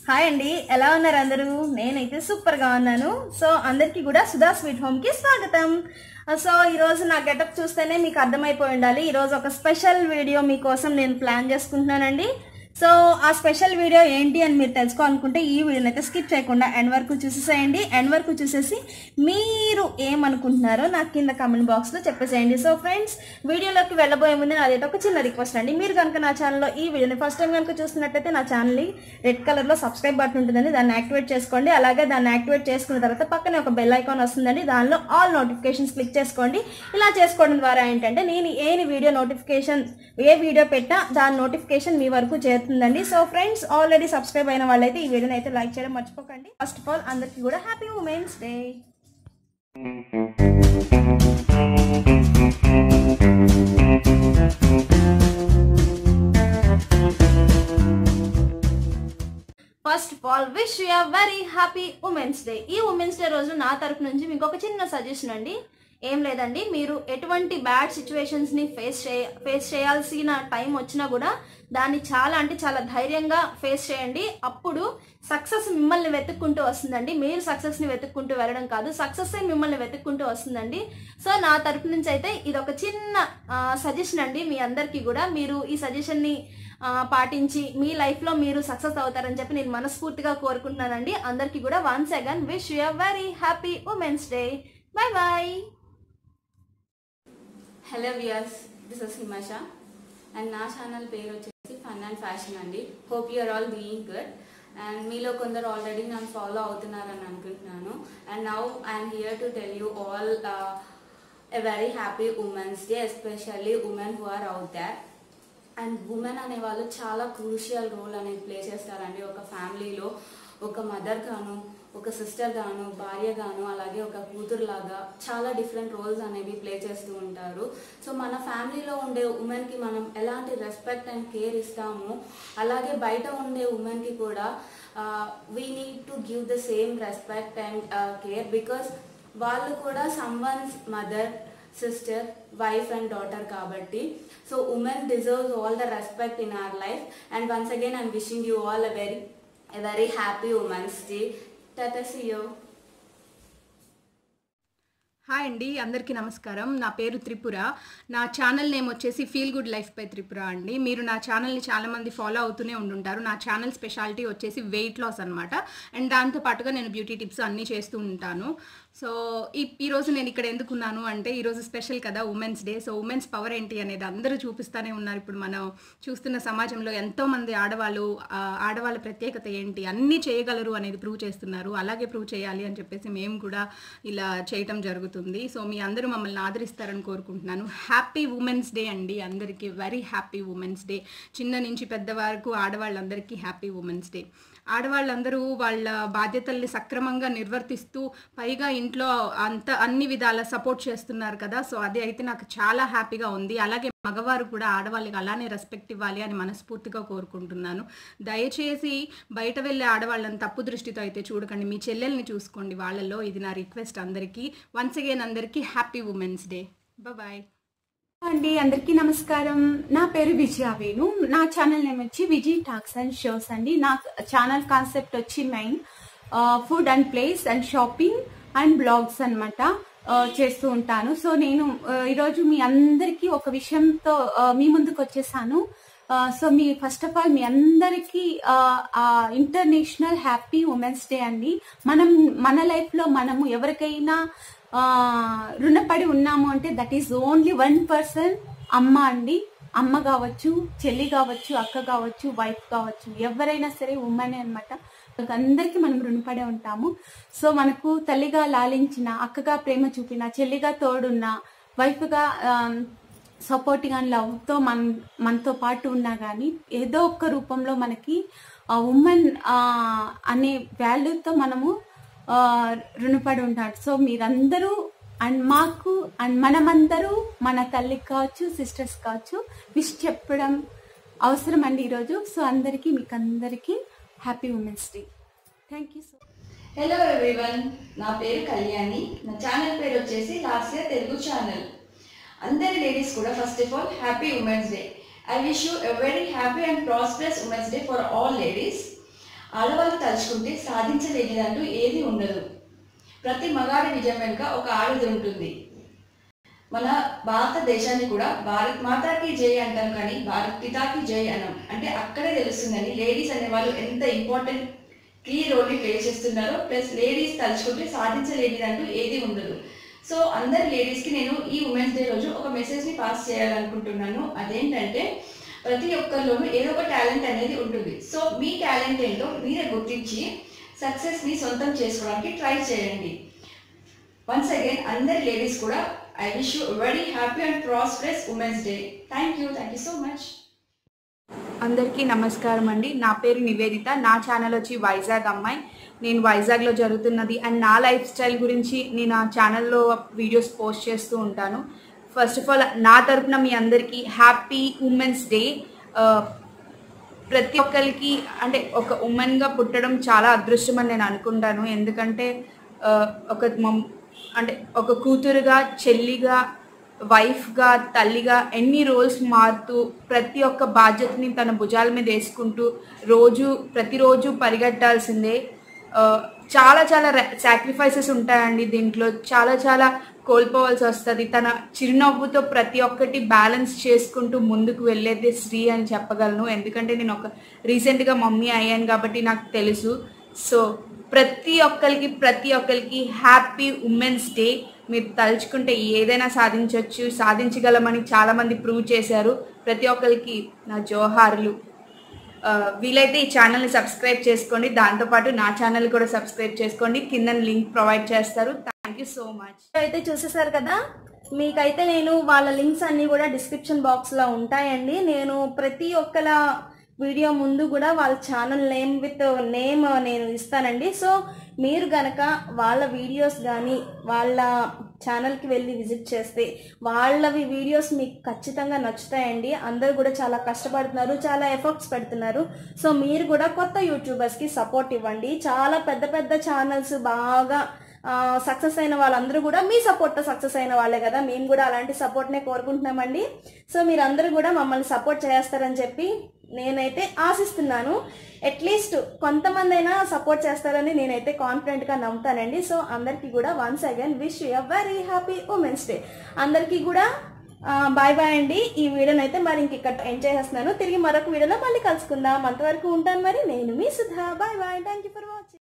hi అండి ఎలా ఉన్నారు అందరూ నేనైతే సూపర్గా ఉన్నాను సో అందరికీ కూడా సుధా స్వీట్ హోమ్కి స్వాగతం సో ఈరోజు నా గెటప్ చూస్తేనే మీకు అర్థమైపోయి ఉండాలి ఈరోజు ఒక స్పెషల్ వీడియో మీకోసం నేను ప్లాన్ చేసుకుంటున్నానండి సో ఆ స్పెషల్ వీడియో ఏంటి అని మీరు తెలుసుకోవాలనుకుంటే ఈ వీడియోని అయితే స్కిప్ చేయకుండా ఎండ్ వరకు చూసేసేయండి ఎండ్ వరకు చూసేసి మీరు ఏమనుకుంటున్నారో నాకు కింద కామెంట్ బాక్స్లో చెప్పేసేయండి సో ఫ్రెండ్స్ వీడియోలోకి వెళ్ళబోయే ముందు నాదైతే ఒక చిన్న రిక్వెస్ట్ అండి మీరు కనుక నా ఛానల్లో ఈ వీడియోని ఫస్ట్ టైం కనుక చూస్తున్నట్టయితే నా ఛానల్ని రెడ్ కలర్లో సబ్స్క్రైబ్ బటన్ ఉంటుందండి దాన్ని యాక్టివేట్ చేసుకోండి అలాగే దాన్ని యాక్టివేట్ చేసుకున్న తర్వాత పక్కనే ఒక బెల్ ఐకాన్ వస్తుందండి దానిలో ఆల్ నోటిఫికేషన్స్ క్లిక్ చేసుకోండి ఇలా చేసుకోవడం ద్వారా ఏంటంటే నేను ఏ వీడియో నోటిఫికేషన్ ఏ వీడియో పెట్టా దాని నోటిఫికేషన్ మీ వరకు చేరుతుందండి సో ఫ్రెండ్స్ ఆల్రెడీ సబ్స్క్రైబ్ అయిన వాళ్ళైతే ఈ వీడియోని అయితే లైక్ చేయడం మర్చిపోకండి ఫస్ట్ ఆఫ్ ఆల్ అందరికీ కూడా happy women's day first of all wish you very happy women's day ఈ ఉమెన్స్ డే రోజు నా తరపు నుంచి మీకు ఒక చిన్న సజెషన్ అండి ఏం లేదండి మీరు ఎటువంటి బ్యాడ్ సిచ్యువేషన్స్ ని ఫేస్ చేయ ఫేస్ చేయాల్సిన టైం వచ్చినా కూడా దాన్ని చాలా అంటే చాలా ధైర్యంగా ఫేస్ చేయండి అప్పుడు సక్సెస్ మిమ్మల్ని వెతుక్కుంటూ వస్తుందండి మీరు సక్సెస్ ని వెతుక్కుంటూ వెళ్ళడం కాదు సక్సెస్ మిమ్మల్ని వెతుక్కుంటూ వస్తుందండి సో నా తరపు నుంచి అయితే ఇది ఒక చిన్న సజెషన్ అండి మీ అందరికీ కూడా మీరు ఈ సజెషన్ ని ఆ, పాటించి మీ లైఫ్ లో మీరు సక్సెస్ అవుతారని చెప్పి నేను మనస్ఫూర్తిగా కోరుకుంటున్నానండి అందరికీ కూడా once again wish you very happy women's day bye bye hello viewers this is Himasha and నా ఛానల్ పేరు వచ్చేసి ఫన్ అండ్ ఫ్యాషన్ అండి hope you're all doing good and మీలో కొందరు ఆల్రెడీ నన్ను ఫాలో అవుతున్నారని అనుకుంటున్నాను and now I'm here to tell you all a very happy women's day especially women who are out there and women అనే వాళ్ళు చాలా crucial role అనేది play చేస్తారండి ఒక ఫ్యామిలీలో ఒక మదర్ గాను ఒక సిస్టర్ గాను భార్య గాను అలాగే ఒక కూతురు లాగా చాలా డిఫరెంట్ రోల్స్ అనేవి ప్లే చేస్తూ ఉంటారు సో మన ఫ్యామిలీలో ఉండే ఉమెన్కి మనం ఎలాంటి రెస్పెక్ట్ అండ్ కేర్ ఇస్తామో అలాగే బయట ఉండే ఉమెన్కి కూడా we need to give the same respect and care because వాళ్ళు కూడా someone's mother sister wife and daughter కాబట్టి so women deserves all the respect in our life and once again I'm wishing you all a very a very happy women's day టాటా see you hi అండి అందరికీ నమస్కారం నా పేరు త్రిపుర నా channel name వచ్చేసి feel good life by Tripura అండి మీరు నా ఛానల్ని చాలామంది ఫాలో అవుతూనే ఉండుంటారు నా ఛానల్ స్పెషాలిటీ వచ్చేసి వెయిట్ లాస్ అనమాట అండ్ దాంతో పాటుగా నేను బ్యూటీ టిప్స్ అన్నీ చేస్తూ ఉంటాను సో ఈ ఈరోజు నేను ఇక్కడ ఎందుకున్నాను అంటే ఈరోజు స్పెషల్ కదా women's day so women's power ఏంటి అనేది అందరూ చూపిస్తూనే ఉన్నారు ఇప్పుడు మనం చూస్తున్న సమాజంలో ఎంతోమంది ఆడవాళ్ళు ఆ, ఆడవాళ్ళ ప్రత్యేకత ఏంటి అన్నీ చేయగలరు అనేది ప్రూవ్ చేస్తున్నారు అలాగే ప్రూవ్ చేయాలి అని చెప్పేసి మేము కూడా ఇలా చేయటం జరుగుతుంది సో మీ అందరూ మమ్మల్ని ఆదరిస్తారని కోరుకుంటున్నాను హ్యాపీ ఉమెన్స్ డే అండి అందరికీ వెరీ హ్యాపీ ఉమెన్స్ డే చిన్న నుంచి పెద్ద వరకు ఆడవాళ్ళందరికీ హ్యాపీ ఉమెన్స్ డే ఆడవాళ్ళందరూ వాళ్ళ బాధ్యతల్ని సక్రమంగా నిర్వర్తిస్తూ పైగా ఇంట్లో అంత అన్ని విధాల సపోర్ట్ చేస్తున్నారు కదా సో అది అయితే నాకు చాలా హ్యాపీగా ఉంది అలాగే మగవారు కూడా ఆడవాళ్ళకి అలానే రెస్పెక్ట్ ఇవ్వాలి అని మనస్ఫూర్తిగా కోరుకుంటున్నాను దయచేసి బయట వెళ్ళే ఆడవాళ్ళని తప్పు దృష్టితో అయితే చూడకండి మీ చెల్లెల్ని చూసుకోండి వాళ్ళలో ఇది నా రిక్వెస్ట్ అందరికీ వన్స్ అగైన్ అందరికీ హ్యాపీ ఉమెన్స్ డే బాయ్ అండి అందరికీ నమస్కారం నా పేరు విజయ వేణు నా ఛానల్ నేమ్ వచ్చి విజయ్ టాక్స్ అండ్ షోస్ అండి నా ఛానల్ కాన్సెప్ట్ వచ్చి main food and place and shopping and blogs అనమాట చేస్తూ ఉంటాను సో నేను ఆ, ఈరోజు మీ అందరికీ ఒక విషయంతో ఆ, మీ ముందుకు వచ్చేసాను సో మీ ఫస్ట్ ఆఫ్ ఆల్ మీ అందరికీ ఇంటర్నేషనల్ హ్యాపీ ఉమెన్స్ డే అండి మనం మన లైఫ్ లో మనము ఎవరికైనా ఆ, రుణపడి ఉన్నాము అంటే that is only one person అమ్మ అండి అమ్మ కావచ్చు చెల్లి కావచ్చు అక్క కావచ్చు వైఫ్ కావచ్చు ఎవరైనా సరే ఉమ్మనే అనమాట అందరికీ మనం రుణపడే ఉంటాము సో మనకు తల్లిగా లాలించిన అక్కగా ప్రేమ చూపిన చెల్లిగా తోడున్న వైఫ్గా సపోర్టింగ్ అండ్ లవ్తో మన మనతో పాటు ఉన్నా కానీ ఏదో ఒక్క రూపంలో మనకి ఆ ఉమెన్ అనే వాల్యూతో మనము ఆ, రుణపడి ఉంటాడు సో మీరందరూ అండ్ మాకు అండ్ మనమందరూ మన తల్లికి కావచ్చు సిస్టర్స్ కావచ్చు విష్ చెప్పడం అవసరం అండి ఈరోజు సో అందరికీ మీకు అందరికీ happy women's day thank you so hello everyone నా పేరు కళ్యాణి నా ఛానల్ పేరు వచ్చేసి లాస్ట్ ఇయర్ తెలుగు ఛానల్ అందరి లేడీస్ కూడా first of all happy women's day I wish you a very happy and prosperous women's day for all ladies ఆడవాళ్ళు తలుచుకుంటే సాధించలేనిదంటూ ఏది ఉండదు ప్రతి మగాడి విజయం వెనుక ఒక ఆడది ఉంటుంది మన భారతదేశాన్ని కూడా భారత్ మాతాకి జై అంటాం కానీ భారత్ పితాకి జై అనం అంటే అక్కడే తెలుస్తుందని లేడీస్ అనేవాళ్ళు ఎంత ఇంపార్టెంట్ కీ రోల్ని ప్లే చేస్తున్నారో ప్లస్ లేడీస్ తలుచుకుంటే సాధించలేనిదంటూ ఏది ఉండదు సో అందరి లేడీస్కి నేను ఈ ఉమెన్స్ డే రోజు ఒక మెసేజ్ని పాస్ చేయాలనుకుంటున్నాను అదేంటంటే ప్రతి ఒక్కరిలోనూ ఏదో ఒక టాలెంట్ అనేది ఉంటుంది సో మీ టాలెంట్ ఏంటో మీరే గుర్తించి సక్సెస్ని సొంతం చేసుకోవడానికి ట్రై చేయండి వన్స్ అగైన్ అందరి లేడీస్ కూడా I wish you very happy and prosperous women's day thank you thank you so much అందరికీ నమస్కారం అండి నా పేరు నివేదిత నా ఛానల్ వచ్చి వైజాగ్ అమ్మాయి నేను వైజాగ్లో జరుగుతున్నది అండ్ నా లైఫ్ స్టైల్ గురించి నేను ఆ ఛానల్లో వీడియోస్ పోస్ట్ చేస్తూ ఉంటాను ఫస్ట్ ఆఫ్ ఆల్ నా తరపున మీ అందరికీ హ్యాపీ ఉమెన్స్ డే ప్రతి ఒక్కరికి అంటే ఒక ఉమెన్గా పుట్టడం చాలా అదృష్టం అని నేను అనుకుంటాను ఎందుకంటే ఆ, ఒక మమ్ అంటే ఒక కూతురుగా చెల్లిగా వైఫ్గా తల్లిగా ఎన్ని రోల్స్ మారుతూ ప్రతి ఒక్క బాధ్యతని తన భుజాల మీద వేసుకుంటూ రోజు ప్రతిరోజు పరిగెట్టాల్సిందే ఆ, చాలా చాలా సాక్రిఫైసెస్ ఉంటాయండి దీంట్లో చాలా చాలా కోల్పోవాల్సి వస్తుంది తన చిరునవ్వుతో ప్రతి ఒక్కటి బ్యాలెన్స్ చేసుకుంటూ ముందుకు వెళ్ళేది స్త్రీ అని చెప్పగలను ఎందుకంటే నేను ఒక రీసెంట్గా మమ్మీ అయ్యాను కాబట్టి నాకు తెలుసు సో ప్రతి ఒక్కరికి ప్రతి ఒక్కరికి హ్యాపీ ఉమెన్స్ డే మీరు తలుచుకుంటే ఏదైనా సాధించవచ్చు సాధించగలమని చాలామంది ప్రూవ్ చేశారు ప్రతి ఒక్కరికి నా జోహార్లు ఆ, వీలైతే ఈ ఛానల్ని సబ్స్క్రైబ్ చేసుకోండి దాంతోపాటు నా ఛానల్ కూడా సబ్స్క్రైబ్ చేసుకోండి కింద లింక్ ప్రొవైడ్ చేస్తారు థ్యాంక్ యూ సో మచ్ అయితే చూసేసారు కదా మీకైతే నేను వాళ్ళ లింక్స్ అన్నీ కూడా డిస్క్రిప్షన్ బాక్స్లో ఉంటాయండి నేను ప్రతి ఒక్కల వీడియో ముందు కూడా వాళ్ళ ఛానల్ నేమ్ విత్ నేమ్ నేను ఇస్తానండి సో మీరు గనక వాళ్ళ వీడియోస్ కానీ వాళ్ళ ఛానల్కి వెళ్ళి విజిట్ చేస్తే వాళ్ళవి వీడియోస్ మీకు ఖచ్చితంగా నచ్చుతాయండి అందరూ కూడా చాలా కష్టపడుతున్నారు చాలా ఎఫర్ట్స్ పెడుతున్నారు సో మీరు కూడా కొత్త యూట్యూబర్స్కి సపోర్ట్ ఇవ్వండి చాలా పెద్ద పెద్ద ఛానల్స్ బాగా సక్సెస్ అయిన వాళ్ళందరూ కూడా మీ సపోర్ట్తో సక్సెస్ అయిన వాళ్ళే కదా మేము కూడా అలాంటి సపోర్ట్నే కోరుకుంటున్నామండి సో మీరందరూ కూడా మమ్మల్ని సపోర్ట్ చేస్తారని చెప్పి నేనైతే ఆశిస్తున్నాను అట్లీస్ట్ కొంతమంది అయినా సపోర్ట్ చేస్తారని నేనైతే కాన్ఫిడెంట్గా నమ్ముతానండి సో అందరికీ కూడా once again wish you very happy women's day అందరికీ కూడా బాయ్ బాయ్ అండి ఈ వీడియోని అయితే మరి ఇంక ఇక్కడ ఎంజాయ్ చేస్తున్నాను తిరిగి మరొక వీడియోలో మళ్ళీ కలుసుకుందాం అంతవరకు ఉంటాను మరి నేను మీ Sudha bye bye thank you for watching